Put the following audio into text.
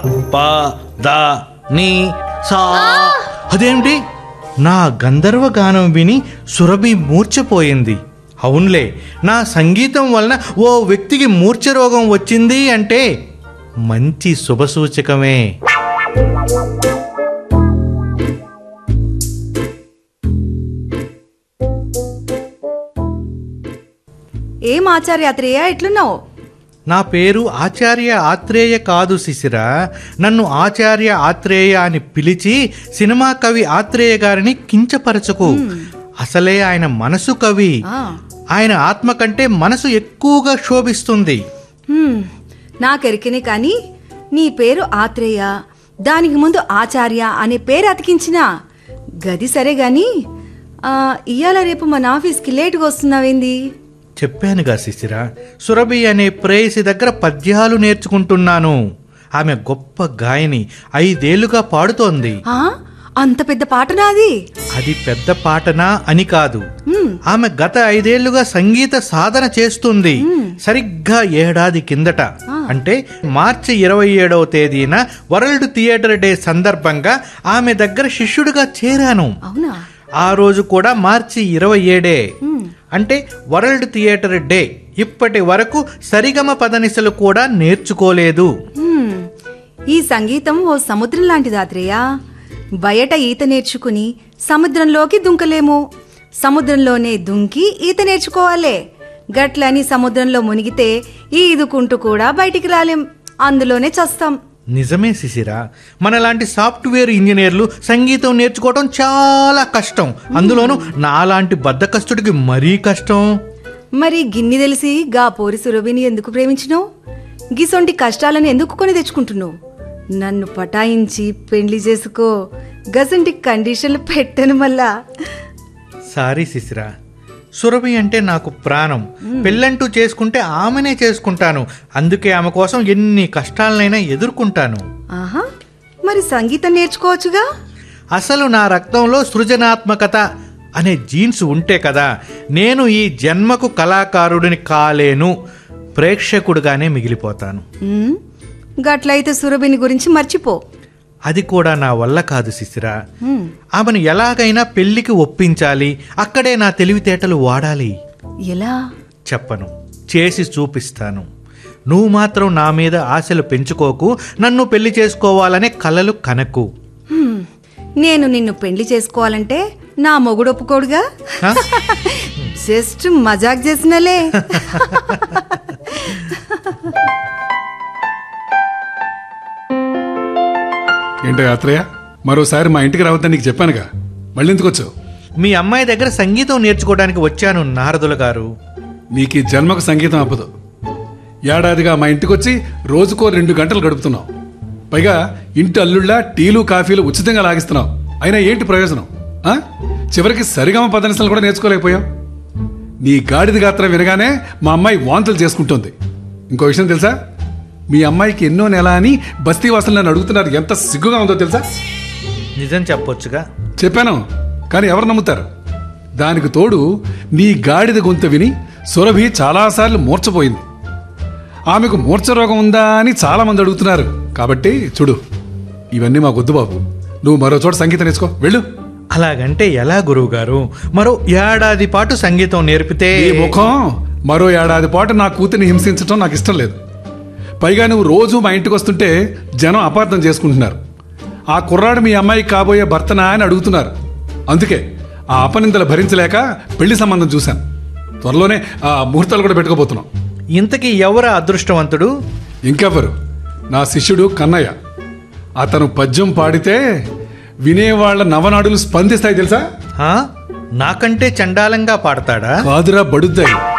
ప ద ని సా అదేమిటి నా గంధర్వ గానం విని సురభి మూర్ఛపోయింది అవునులే నా సంగీతం వలన ఓ వ్యక్తికి మూర్ఛ రోగం వచ్చింది అంటే మంచి శుభసూచకమే ఏం ఆచార్య అత్రేయ ఎట్లున్నావు నా పేరు ఆచార్య ఆత్రేయ కాదు శిశిర నన్ను ఆచార్య ఆత్రేయ అని పిలిచి సినిమా కవి ఆత్రేయ గారిని కించపరచకు అసలే ఆయన మనసు కవి ఆ, ఆయన ఆత్మ కంటే మనసు ఎక్కువగా శోభిస్తుంది హ్మ్, నాకెరికనే కానీ నీ పేరు ఆత్రేయ దానికి ముందు ఆచార్య అనే పేరు అతికించిన గది సరే గాని ఆ, ఇయ్యాల రేపు మన ఆఫీస్కి లేటుగా వస్తున్నావేంది చెప్పానుగా శిశిర సురభి అనే ప్రేయసి దగ్గర పద్యాలు నేర్చుకుంటున్నాను ఆమె గొప్ప గాయని ఐదేళ్లుగా పాడుతోంది ఆ, అంత పెద్ద పాట నాది అది పెద్ద పాటనా అని కాదు హ్మ్, ఆమె గత ఐదేళ్లుగా సంగీత సాధన చేస్తుంది సరిగ్గా ఏడాది కిందట అంటే మార్చి ఇరవై ఏడవ తేదీన వరల్డ్ థియేటర్ డే సందర్భంగా ఆమె దగ్గర శిష్యుడిగా చేరాను అవునా ఆ రోజు కూడా మార్చి ఇరవై ఏడే అంటే వరల్డ్ థియేటర్ డే ఇప్పటి వరకు సరిగమ పదనిసలు కూడా నేర్చుకోలేదు హ్మ్, ఈ సంగీతం ఓ సముద్రం లాంటిది ఆత్రేయ బయట ఈత నేర్చుకుని సముద్రంలోకి దుంకలేము సముద్రంలోనే దుంకి ఈత నేర్చుకోవాలే గట్లని సముద్రంలో మునిగితే ఈదుకుంటూ కూడా బయటికి రాలేం అందులోనే చస్తాం నిజమే శిశిర మనలాంటి సాఫ్ట్వేర్ ఇంజనీర్లు సంగీతం నేర్చుకోవడం చాలా కష్టం అందులోనూ నాలాంటి బద్దకస్తుడికి మరీ కష్టం మరి గిన్ని తెలిసి గా పోరి సురభిని ఎందుకు ప్రేమించినావు గిసొంటి కష్టాలను ఎందుకు కొని తెచ్చుకుంటున్నావు నన్ను పటాయించి పెండ్లి చేసుకో గసంటి కండిషన్లు పెట్టను మళ్ళా సారీ శిశిర సురభి అంటే నాకు ప్రాణం పెళ్ళంటూ చేసుకుంటే ఆమెనే చేసుకుంటాను అందుకే ఆమె కోసం ఎన్ని కష్టాలనైనా ఎదుర్కొంటాను ఆహా మరి సంగీతం నేర్చుకోవచ్చుగా అసలు నా రక్తంలో సృజనాత్మకత అనే జీన్స్ ఉంటే కదా నేను ఈ జన్మకు కళాకారుడిని కాలేను ప్రేక్షకుడుగానే మిగిలిపోతాను ఉమ్, గట్లయితే సురభిని గురించి మర్చిపో అది కూడా నా వల్ల కాదు శిశిర ఉమ్, ఆమెను ఎలాగైనా పెళ్లికి ఒప్పించాలి అక్కడే నా తెలివితేటలు వాడాలి ఎలా చెప్పను చేసి చూపిస్తాను నువ్వు మాత్రం నా మీద ఆశలు పెంచుకోకు నన్ను పెళ్లి చేసుకోవాలనే కలలు కనకు హ్మ్, నేను నిన్ను పెండ్లి చేసుకోవాలంటే నా మొగుడు ఒప్పుకోడుగా హ? జస్ట్ మజాక్ చేసినలే ఏంటో యాత్రయ్య మరోసారి మా ఇంటికి రావద్దని నీకు చెప్పానుగా మళ్ళీ ఎందుకు వచ్చావు మీ అమ్మాయి దగ్గర సంగీతం నేర్చుకోవడానికి వచ్చాను నారదుల గారు నీకు ఈ జన్మకు సంగీతం అప్పదు ఏడాదిగా మా ఇంటికి వచ్చి రోజుకో రెండు గంటలు గడుపుతున్నావు పైగా ఇంటి అల్లుళ్ళ టీలు కాఫీలు ఉచితంగా లాగిస్తున్నావు అయినా ఏంటి ప్రయోజనం ఆ? చివరికి సరిగమ పదనిసలు కూడా నేర్చుకోలేకపోయావు నీ గాడిద గాత్రం వినగానే మా అమ్మాయి వాంతులు చేసుకుంటుంది ఇంకో విషయం తెలుసా మీ అమ్మాయికి ఎన్నో నెల అని బస్తీ వాసులు నన్ను అడుగుతున్నారు ఎంత సిగ్గుగా ఉందో తెలుసా నిజం చెప్పొచ్చుగా చెప్పాను కానీ ఎవరు నమ్ముతారు దానికి తోడు నీ గాడిద గొంతు విని సురభి చాలాసార్లు మూర్చపోయింది ఆమెకు మూర్ఛ రోగం ఉందా అని చాలా మంది అడుగుతున్నారు కాబట్టి చూడు ఇవన్నీ మా గొద్దు బాబు నువ్వు మరో చోట సంగీతం నేర్చుకో వెళ్ళు అలాగంటే ఎలా గురువు గారు మరో ఏడాది పాటు సంగీతం నేర్పితే ఈ ముఖం మరో ఏడాది పాటు నా కూతురిని హింసించడం నాకు ఇష్టం లేదు పైగా నువ్వు రోజు మా ఇంటికి వస్తుంటే జనం అపార్థం చేసుకుంటున్నారు ఆ కుర్రాడు మీ అమ్మాయికి కాబోయే భర్తనా అని అడుగుతున్నారు అందుకే ఆ అపనిందలు భరించలేక పెళ్లి సంబంధం చూశాను త్వరలోనే ఆ ముహూర్తాలు కూడా పెట్టుకోబోతున్నాం ఇంతకీ ఎవరు అదృష్టవంతుడు ఇంకెవరు నా శిష్యుడు కన్నయ్య అతను పద్యం పాడితే వినేవాళ్ల నవనాడులు స్పందిస్తాయి తెలుసా హా? నాకంటే చండాలంగా పాడతాడా కాదురా బడుద్దాయి